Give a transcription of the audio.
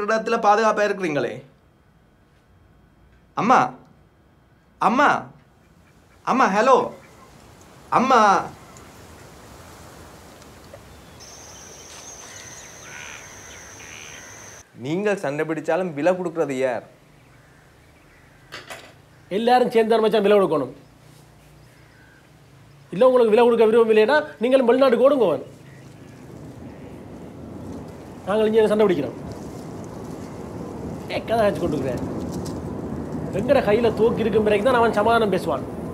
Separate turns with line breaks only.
இடத்துல பாதுகாப்பாக இருக்கிறீங்களே அம்மா அம்மா அம்மா ஹலோ அம்மா
நீங்கள் சண்டை பிடிச்சாலும் விலை கொடுக்கறது யார்
எல்லாரும் சேர்ந்து மச்சான் விலை கொடுக்கணும் இல்லை உங்களுக்கு விலை கொடுக்க விரும்பம் இல்லைன்னா நீங்களும் வெளிநாட்டுக்கு ஓடுங்க அவன் நாங்கள் இங்கே சண்டை பிடிக்கிறோம் ஏ கதை ஆச்சு கொண்டுக்கிறேன் எங்கட கையில் தூக்கி இருக்கும் பிறகு தான் அவன் சமாதானம் பேசுவான்